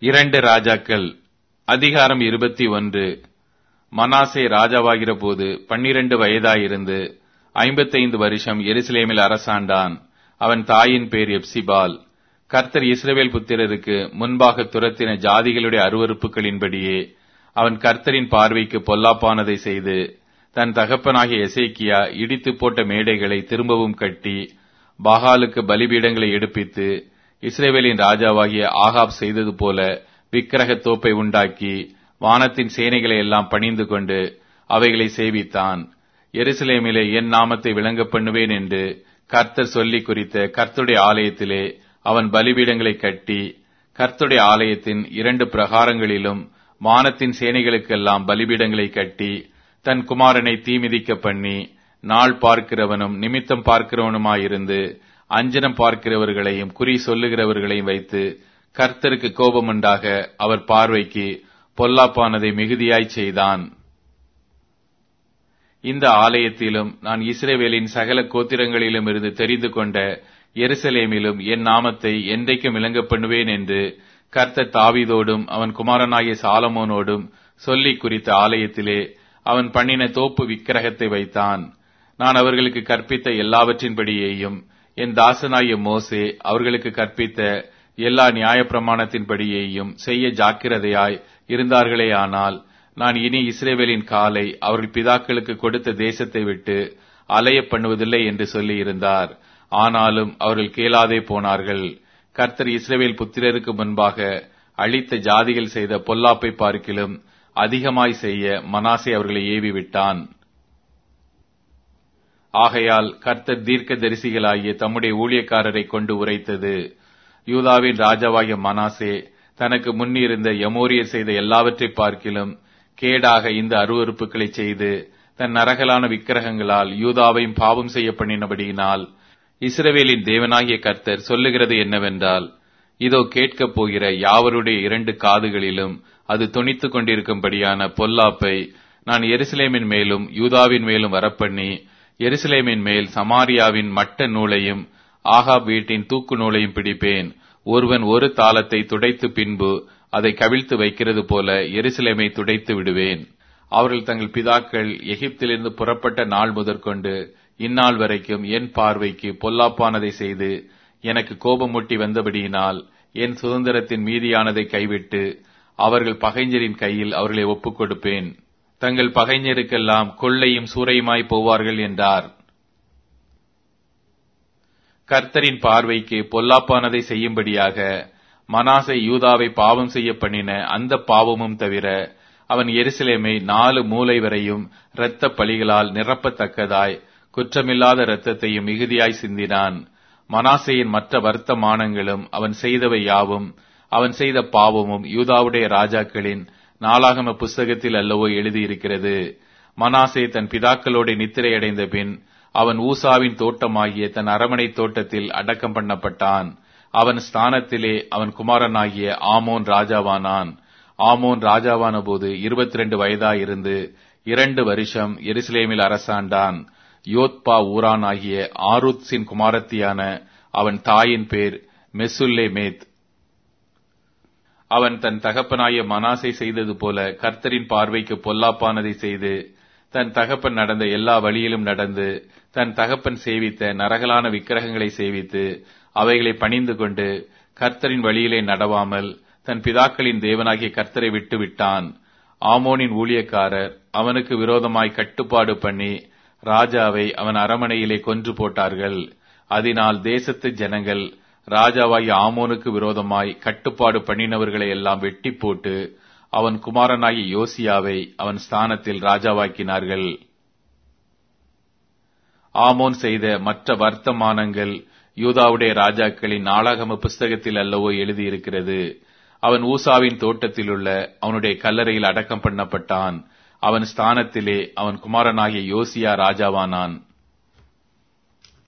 இரண்டு ராஜாக்கள் அதிகாரம் இருபத்தி ஒன்று மனாசே ராஜாவாகிற போது பன்னிரண்டு வயதாயிருந்து ஐம்பத்தைந்து வருஷம் எருசலேமில் அரசாண்டான் அவன் தாயின் பேர் எப்சிபால் கர்த்தர் இஸ்ரவேல் புத்திரருக்கு முன்பாக துரத்தின ஜாதிகளுடைய அருவறுப்புகளின்படியே அவன் கர்த்தரின் பார்வைக்கு பொல்லாப்பானதை செய்து தன் தகப்பனாகிய எசேக்கியா இடித்து போட்ட மேடைகளை திரும்பவும் கட்டி பாகாலுக்கு பலிபீடங்களை எடுப்பித்து இஸ்ரேவேலின் ராஜாவாகிய ஆகாப் செய்தது போல விக்கிரக தோப்பை உண்டாக்கி வானத்தின் சேனைகளை எல்லாம் பணிந்து கொண்டு அவைகளை சேவித்தான் எருசலேமிலே என் நாமத்தை விளங்க பண்ணுவேன் என்று கர்த்தர் சொல்லி குறித்த கர்த்துடைய ஆலயத்திலே அவன் பலிபீடங்களை கட்டி கர்த்துடைய ஆலயத்தின் இரண்டு பிரகாரங்களிலும் வானத்தின் சேனைகளுக்கெல்லாம் பலிபீடங்களை கட்டி தன் குமாரனை தீமிதிக்க பண்ணி நாள் பார்க்கிறவனும் நிமித்தம் பார்க்கிறவனுமாயிருந்து அஞ்சனம் பார்க்கிறவர்களையும் குறி சொல்லுகிறவர்களையும் வைத்து கர்த்தருக்கு கோபமுண்டாக அவர் பார்வைக்கு பொல்லாப்பானதை மிகுதியாய் செய்தான் இந்த ஆலயத்திலும் நான் இஸ்ரேவேலின் சகல கோத்திரங்களிலும் இருந்து தெரிந்து கொண்ட எருசலேமிலும் என் நாமத்தை என்றைக்கும் விளங்க பண்ணுவேன் என்று கர்த்தர் தாவிதோடும் அவன் குமாரனாகிய சாலமோனோடும் சொல்லி குறித்த ஆலயத்திலே அவன் பண்ணின தோப்பு விக்கிரகத்தை வைத்தான் நான் அவர்களுக்கு கற்பித்த எல்லாவற்றின்படியேயும் என் தாசனாகிய மோசே அவர்களுக்கு கற்பித்த எல்லா நியாயப்பிரமாணத்தின்படியேயும் செய்ய ஜாக்கிரதையாய் இருந்தார்களேயானால் நான் இனி இஸ்ரேவேலின் காலை அவர்கள் பிதாக்களுக்கு கொடுத்த தேசத்தை விட்டு அலைய பண்ணுவதில்லை என்று சொல்லி இருந்தார் ஆனாலும் அவர்கள் கேளாதே போனார்கள் கர்த்தர் இஸ்ரேவேல் புத்திரருக்கு முன்பாக அழித்த ஜாதிகள் செய்த பொல்லாப்பை பார்க்கிலும் அதிகமாய் செய்ய மனாசே அவர்களை ஏவி விட்டான் ஆகையால் கர்த்தர் தீர்க்க தரிசிகளாகிய தம்முடைய ஊழியக்காரரை கொண்டு உரைத்தது யூதாவின் ராஜாவாகிய மனாசே தனக்கு முன்னிருந்த யமோரியர் செய்த எல்லாவற்றை பார்க்கிலும் கேடாக இந்த அருவறுப்புகளை செய்து தன் நரகலான விக்கிரகங்களால் யூதாவையும் பாவம் செய்ய பண்ணினபடியினால் இஸ்ரவேலின் தேவனாகிய கர்த்தர் சொல்லுகிறது என்னவென்றால் இதோ கேட்கப் போகிற யாவருடைய இரண்டு காதுகளிலும் அது துணித்துக் கொண்டிருக்கும்படியான பொல்லாப்பை நான் எருசலேமின் மேலும் யூதாவின் மேலும் வரப்பண்ணி எருசலேமின் மேல் சமாரியாவின் மட்ட நூலையும் ஆகாப் வீட்டின் தூக்கு நூலையும் பிடிப்பேன் ஒருவன் ஒரு தாளத்தை துடைத்து பின்பு அதை கவிழ்த்து வைக்கிறது போல எருசலேமை துடைத்து விடுவேன் அவர்கள் தங்கள் பிதாக்கள் எகிப்திலிருந்து புறப்பட்ட நாள் முதற்கொண்டு இந்நாள் வரைக்கும் என் பார்வைக்கு பொல்லாப்பானதை செய்து எனக்கு கோபமூட்டி வந்தபடியினால் என் சுதந்திரத்தின் மீதியானதை கைவிட்டு அவர்கள் பகைஞரின் கையில் அவர்களை ஒப்புக் கொடுப்பேன் தங்கள் பகைஞருக்கெல்லாம் கொள்ளையும் சூறையுமாய் போவார்கள் என்றார் கர்த்தரின் பார்வைக்கு பொல்லாப்பானதை செய்யும்படியாக மனாசை யூதாவை பாவம் செய்ய பண்ணின அந்த பாவமும் தவிர அவன் எருசலேமை நாலு மூலை வரையும் இரத்த பலிகளால் நிரப்பத்தக்கதாய் குற்றமில்லாத இரத்தத்தையும் மிகுதியாய் சிந்தினான் மனாசையின் மற்ற வர்த்தமானங்களும் அவன் செய்தவை யாவும் அவன் செய்த பாவமும் யூதாவுடைய ராஜாக்களின் நாளாகம புஸ்தகத்தில் அல்லவோ எழுதியிருக்கிறது மனாசே தன் பிதாக்களோடு நித்திரையடைந்த பின் அவன் ஊசாவின் தோட்டமாகிய தன் அரமனை தோட்டத்தில் அடக்கம் பண்ணப்பட்டான் அவன் ஸ்தானத்திலே அவன் குமாரனாகிய ஆமோன் ராஜாவானான் ஆமோன் ராஜாவான போது இருபத்தி ரெண்டு வயதாயிருந்து இரண்டு வருஷம் எருசலேமில் அரசாண்டான் யோத்பா ஊரான் ஆகிய ஆருத்ஸின் குமாரத்தியான அவன் தாயின் பேர் மெசுல்லே மேத் அவன் தன் தகப்பனாய மனாசை செய்தது போல கர்த்தரின் பார்வைக்கு பொல்லாப்பானதை செய்து தன் தகப்பன் நடந்த எல்லா வழியிலும் நடந்து தன் தகப்பன் சேவித்த நரகலான விக்கிரகங்களை சேவித்து அவைகளை பணிந்து கொண்டு கர்த்தரின் வழியிலே நடவாமல் தன் பிதாக்களின் தேவனாகிய கர்த்தரை விட்டு விட்டான் ஆமோனின் ஊழியக்காரர் அவனுக்கு விரோதமாய் கட்டுப்பாடு பண்ணி ராஜாவை அவன் அரமனையிலே கொன்று போட்டார்கள் அதனால் தேசத்து ஜனங்கள் ராஜாவாகிய ஆமோனுக்கு விரோதமாய் கட்டுப்பாடு பண்ணினவர்களை எல்லாம் வெட்டி போட்டு அவன் குமாரனாகிய யோசியாவை அவன் ஸ்தானத்தில் ராஜாவாக்கினார்கள் ஆமோன் செய்த மற்ற வர்த்தமானங்கள் யூதாவுடைய ராஜாக்களின் நாளாகம புஸ்தகத்தில் அல்லவோ எழுதியிருக்கிறது அவன் ஊசாவின் தோட்டத்திலுள்ள அவனுடைய கல்லறையில் அடக்கம் பண்ணப்பட்டான் அவன் ஸ்தானத்திலே அவன் குமாரனாகிய யோசியா ராஜாவானான்